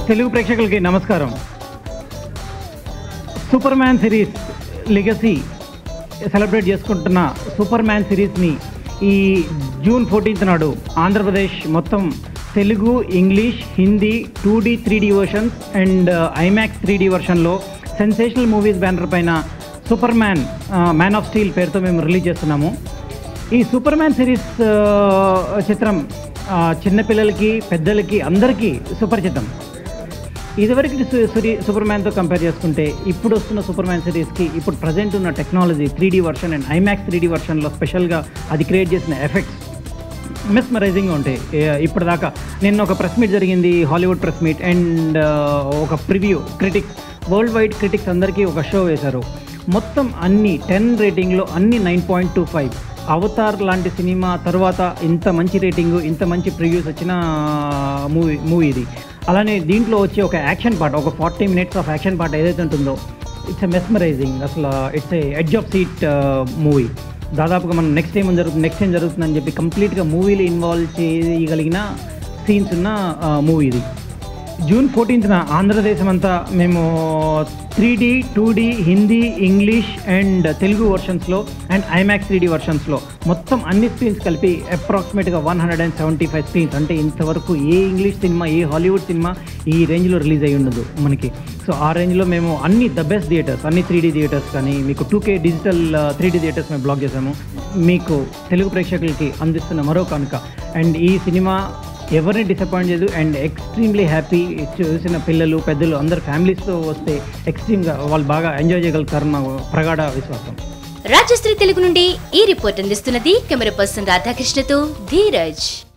తెలుగు ప్రేక్షకులకి నమస్కారం Superman series legacy celebrate చేసుకుంటున్న సూపర్ మ్యాన్ సిరీస్ని ఈ జూన్ ఫోర్టీన్త్ నాడు ఆంధ్రప్రదేశ్ మొత్తం Telugu English Hindi two D three D versions and IMAX three D వర్షన్లో సెన్సేషనల్ మూవీస్ బ్యానర్ పైన Superman man of steel పేరుతో మేము రిలీజ్ చేస్తున్నాము ఈ సూపర్ మ్యాన్ సిరీస్ ఆ, చిత్రం ఆ, చిన్నపిల్లలకి పెద్దలకి అందరికీ సుపరిచితం ఇదివరకు సు- సురి సూపర్ మ్యాన్తో కంపేర్ చేసుకుంటే ఇప్పుడు వస్తున్న సూపర్ మ్యాన్ సిరీస్కి ఇప్పుడు ప్రజెంట్ ఉన్న technology three D version and IMAX three D వర్షన్లో స్పెషల్గా అది క్రియేట్ చేసిన ఎఫెక్ట్స్ మిస్మరైజింగ్గా ఉంటాయి ఏ- ఇప్పటిదాకా నిన్న ఒక ప్రెస్ మీట్ జరిగింది హాలీవుడ్ ప్రెస్ మీట్ అండ్ ఒక preview critics worldwide critics అందరికీ ఒక షో వేశారు మొత్తం అన్ని టెన్ రేటింగ్లో అన్ని nine point two five Avatar లాంటి సినిమా తర్వాత ఇంత మంచి రేటింగ్ ఇంత మంచి ప్రివ్యూస్ వచ్చిన మూవీ మూవీ ఇది అలానే దీంట్లో వచ్చే ఒక యాక్షన్ పార్ట్ ఒక forty minutes of action part ఏదైతే ఉంటుందో ఇట్స్ ఎ మెస్మరైజింగ్ అసలు it's a edge of seat movie దాదాపుగా మనం నెక్స్ట్ ఏం జరుగుతుంది నెక్స్ట్ ఏం జరుగుతుందని చెప్పి కంప్లీట్గా మూవీలో ఇన్వాల్వ్ చేయగలిగిన సీన్స్ ఉన్న మూవీ ఇది జూన్ ఫోర్టీన్త్న ఆంధ్రదేశం అంతా మేము three D two D Hindi English and Telugu వర్షన్స్లో అండ్ ఐమాక్స్ త్రీ డీ వర్షన్స్లో మొత్తం అన్ని స్క్రీన్స్ కలిపి అప్రాక్సిమేట్గా one hundred and seventy five screens అంటే ఇంతవరకు ఏ ఇంగ్లీష్ సినిమా ఏ హాలీవుడ్ సినిమా ఈ రేంజ్లో రిలీజ్ అయ్యి ఉండదు మనకి సో ఆ రేంజ్లో మేము అన్ని ద బెస్ట్ థియేటర్స్ అన్ని త్రీ డీ థియేటర్స్ కానీ మీకు two K digital three D theatres మేము బ్లాక్ చేసాము మీకు తెలుగు ప్రేక్షకులకి అందిస్తున్న మరో కనుక అండ్ ఈ సినిమా ఎవరిని డిసప్పాయింట్ చేయదు అండ్ ఎక్స్ట్రీమ్లీ హ్యాపీ చూసిన పిల్లలు పెద్దలు అందరు ఫ్యామిలీస్తో వస్తే ఎక్స్ట్రీమ్గా వాళ్ళు బాగా ఎంజాయ్ చేయగలుగుతారన్న ప్రగాఢ విశ్వాసం రాజశ్రీ తెలుగు నుండి ఈ రిపోర్ట్ అందిస్తున్నది కెమెరా పర్సన్ రాధాకృష్ణతో ధీరజ్